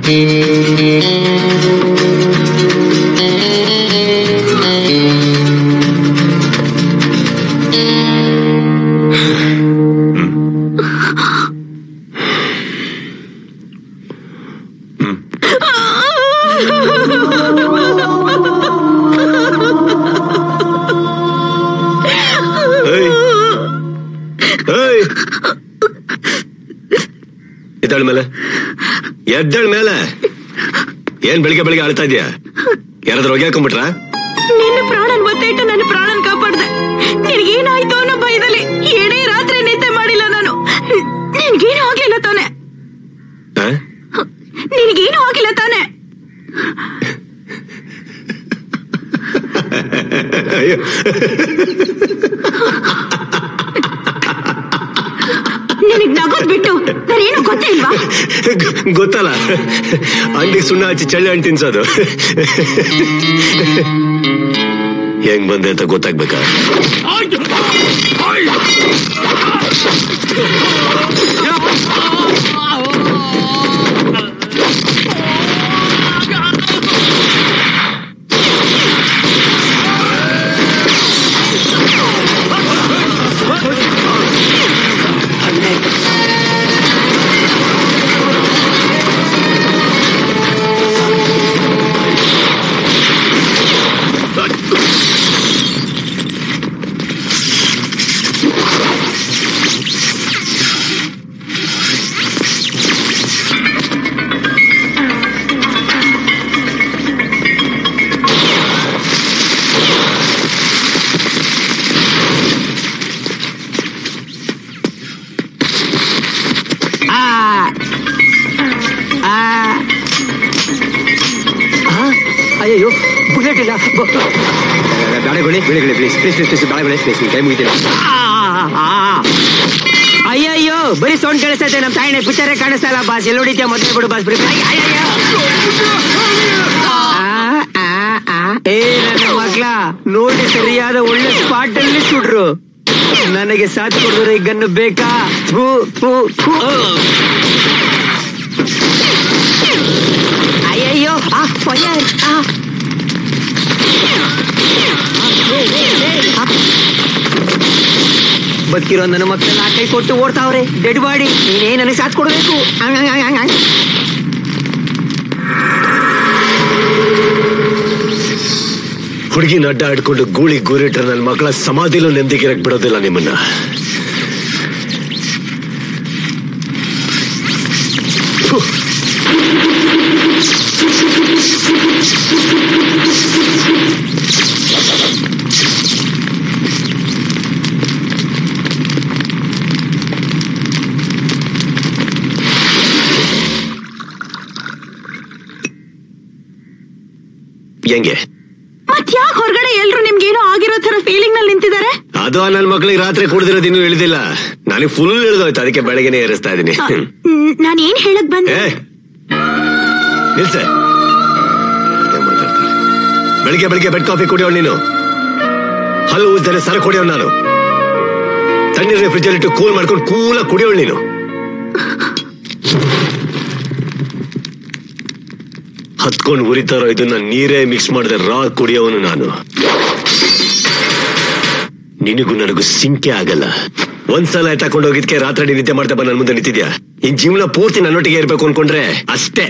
ಏಯ್. ಏಯ್. ಎದ್ದಾಳ್ ಮೇಲೆ ಎದ್ದಾಳ್ ಮೇಲೆ ಏನ್ ಬೆಳಿಗ್ಗೆ ಬೆಳಿಗ್ಗೆ ಆಳ್ತಾ ಇದೀಯ ಯಾರಾದ್ರೂ ಹೊಗೆ ಹಾಕೊಂಡ್ಬಿಟ್ರಾ ನಿನ್ನ ಪ್ರಾಣನ್ ಒತ್ತಿಟ್ಟು ನನ್ನ ಪ್ರಾಣನ್ ಕಾಪಾಡ್ದೆ ನಿನಗೇನಾಯ್ತು ಅನ್ನೋ ಭಯದಲ್ಲಿ ಏನೇ ರಾತ್ರಿ ನಿದ್ದೆ ಮಾಡಿಲ್ಲ ನಾನು ನಿನ್ಗೇನು ಆಗ್ಲಿಲ್ಲ ತಾನೆ ಆ? ನಿನಗೇನು ಆಗಿಲ್ಲ ತಾನೆ ಅಯ್ಯೋ. ನಿನಗ್ ನಗೋದ್ ಬಿಟ್ಟು ನಾನೇನು ಗೊತ್ತೇ ಇಲ್ವಾ ಗೊ- ಗೊತ್ತಲ್ಲ ಅಂಗಡಿ ಸುಣ್ಣ ಹಚ್ಚಿ ಚಳ್ಳಿ ಹಣ್ಣು ತಿನ್ಸೋದು ಹೆಂಗ್ ಬಂದೆ ಅಂತ ಗೊತ್ತಾಗ್ಬೇಕಾ ಅಯ್ಯೋ ಬುಲೆಟ್ ಇಲ್ಲ ಗಾಡಿಗಳು ಬಿಳಿಗಳು ಪ್ಲೀಸ್ ಪ್ಲೀಸ್ ಪ್ಲೀಸ್ ಪ್ಲೀಸ್ ಗಾಡಿಗಳು ಪ್ಲೀಸ್ ಕೈ ಮುಗಿತೀನಿ ಅಯ್ಯಯ್ಯೋ ಬರೀ ಸೌಂಡ್ ಕೇಳಿಸ್ತೈತೆ ನಮ್ಮ ತಾಯಿನ ಪಿಕ್ಚರೇ ಕಾಣಿಸ್ತಾ ಇಲ್ಲ ಬಾಸ್ ಎಲ್ಲಿ ಹೊಡಿತೀಯ ಮೊದಲೇ ಬಿಡು ಬಾಸ್ ಬಿಡಿ ಏ ನನ್ನ ಮಕ್ಳ ನೋಡಿ ಸರಿಯಾದ ಒಳ್ಳೆ ಸ್ಪಾಟ್ ಅಲ್ಲಿ ಸುಡ್ರು ನನಗೆ ಸಾಥ್ ಕೊಡಿದ್ರೆ ಈ ಗನ್ನು ಬೇಕಾ ಥೂ ಥೂ ಥೂ ಅಯ್ಯಯ್ಯೋ ಆ ಫೈರ್ ಆ ಬದುಕಿರೋ ನನ್ನ ಮಕ್ಕಳನ್ನ ಕೈ ಕೊಟ್ಟು ಓಡ್ತಾವ್ರೆ ಡೆಡ್ ಬಾಡಿ ನೀನೇ ನನಗೆ ಸಾಥ್ ಕೊಡ್ಬೇಕು ಹಂಗ್ ಹಂಗ್ ಹಂಗ್ ಹಂಗ್ ಹಂಗ್. ಹುಡುಗಿನ ಅಡ್ಡ ಆಡ್ಕೊಂಡು ಗೂಳಿ ಗೂರಿಟ್ರೆ ನನ್ನ ಮಕ್ಕಳ ಸಮಾಧಿಲೂ ನೆಮ್ಮದಿಗಿರಕ್ ಬಿಡೋದಿಲ್ಲ ನಿಮ್ಮನ್ನ ಥು. ಹೆಂಗೆ ಮತ್ ಯಾಕೆ ಹೊರಗಡೆ ಎಲ್ರು ನಿಮ್ಗೇನೋ ಆಗಿರೋ ತರ ಫೀಲಿಂಗ್ ನಲ್ಲಿ ನಿಂತಿದ್ದಾರೆ ಅದು ನನ್ನ ಮಕ್ಳಿಗೆ ರಾತ್ರಿ ಕುಡ್ದಿರೋದು ಇನ್ನೂ ಇಳಿದಿಲ್ಲ ನನಗೆ ಫುಲ್ ಇಳಿದೋಯ್ತು ಅದಕ್ಕೆ ಬೆಳಗ್ಗೆನೆ ಏರಿಸ್ತಾ ಇದೀನಿ ನಾನು ಏನ್ ಹೇಳಕ್ ಬಂದೆ ಏ ನಿಲ್ಸೆ ಅದೇ ಮಾತಾಡ್ತಾಳೆ. ಬೆಳಿಗ್ಗೆ ಬೆಳಿಗ್ಗೆ ಬೆಡ್ ಕಾಫಿ ಕುಡಿಯೋಳು ನೀನು ಹಲ್ಲು ಊದ್ದರೆ ಸರ ಕುಡಿಯೋಳು ನಾನು ತಣ್ಣೀರ್ ಫ್ರಿಜ್ ಇಟ್ಟು ಕೂಲ್ ಮಾಡ್ಕೊಂಡು ಕೂಲ ಕುಡಿಯೋಳು ನೀನು ಹತ್ಕೊಂಡು ಉರಿತಾರೋ ಇದನ್ನ ನೀರೇ ಮಿಕ್ಸ್ ಮಾಡದೆ ರಾ ಕುಡಿಯೋವನು ನಾನು ನಿನಗೂ ನನಗೂ ಸಿಂಕೆ ಆಗಲ್ಲ ಒಂದ್ಸಲ ತಕೊಂಡು ಹೋಗಿದ್ಕೆ ರಾತ್ರಿ ನಿದ್ದೆ ಮಾಡ್ತಾ ಬಂದ್ ನನ್ ಮುಂದೆ ನಿಂತಿದ್ಯಾ ಇನ್ ಜೀವನ ಪೂರ್ತಿ ನನ್ನೊಟ್ಟಿಗೆ ಇರ್ಬೇಕು ಅನ್ಕೊಂಡ್ರೆ ಅಷ್ಟೇ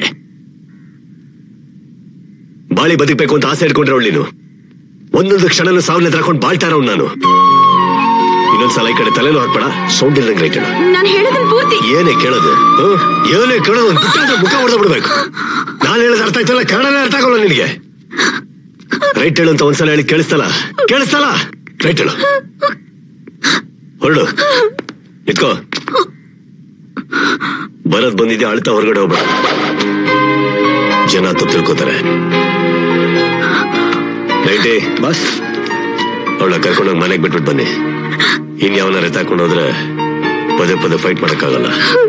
ಬಾಳಿ ಬದುಕ್ಬೇಕು ಅಂತ ಆಸೆ ಇಟ್ಕೊಂಡ್ರೆ ಅವಳು ನೀನು ಒಂದೊಂದು ಕ್ಷಣನ ಸಾವಿನ ಹಾಕೊಂಡು ಬಾಳ್ತಾ ಇರೋನು ನಾನು ಇನ್ನೊಂದ್ಸಲ ಈ ಕಡೆ ತಲೆನೂ ಹಾಕ್ಬೇಡ ಸೌಂಡ್ ಇಲ್ದಂಗೆ ರೈಟ್ ಹೇಳು ನಾನು ಹೇಳೋದನ್ ಪೂರ್ತಿ ಏನೇ ಕೇಳೋದು ಹ್ಮ್? ಏನೇ ಕೇಳೋದು ಒಂದ್ ಪುಟ್ಟ ಮುಖ ಹೊಡೆದ ಬಿಡ್ಬೇಕು ನಾನು ಹೇಳೋದು ಅರ್ಥ ಆಯ್ತಲ್ಲ ಕನ್ನಡನೇ ಅರ್ಥ ಆಗೋಲ್ಲ ನಿನಗೆ ರೈಟ್ ಹೇಳು ಅಂತ ಒಂದ್ಸಲ ಹೇಳಿ ಕೇಳಿಸ್ತಲ್ಲ ಕೇಳಿಸ್ತಲ್ಲ ರೈಟ್ ಹೇಳು ಹೊರಡು ಇಟ್ಕೋ ಬರೋದ್ ಬಂದಿದ್ದೆ ಅಳ್ತಾ ಹೊರಗಡೆ ಹೋಗ್ಬೇಡ ಜನ ತಪ್ಪು ತಿಳ್ಕೊತಾರೆ ನೈಟಿ ಬಸ್ ಅವಳ ಕರ್ಕೊಂಡೋಗಿ ಮನೆಗೆ ಬಿಟ್ಬಿಟ್ಟು ಬನ್ನಿ ಇನ್ ಯಾವನಾರ ಎತ್ತಾಕೊಂಡು ಹೋದ್ರೆ ಪದೇ ಪದೇ ಫೈಟ್ ಮಾಡಕ್ಕಾಗಲ್ಲ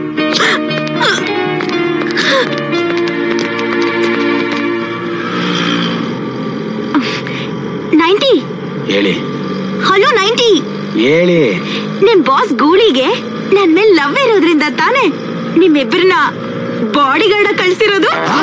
ನೈಂಟಿ ಹೇಳಿ ಹಲೋ ನೈಂಟಿ ಹೇಳಿ ನಿಮ್ ಬಾಸ್ ಗೂಳಿಗೆ ನನ್ ಮೇಲೆ ಲವ್ ಇರೋದ್ರಿಂದ ತಾನೇ ನಿಮ್ಮಿಬ್ಬರನ್ನ ಬಾಡಿ ಗಾರ್ಡ್ ಕಳ್ಸಿರೋದು ಆ,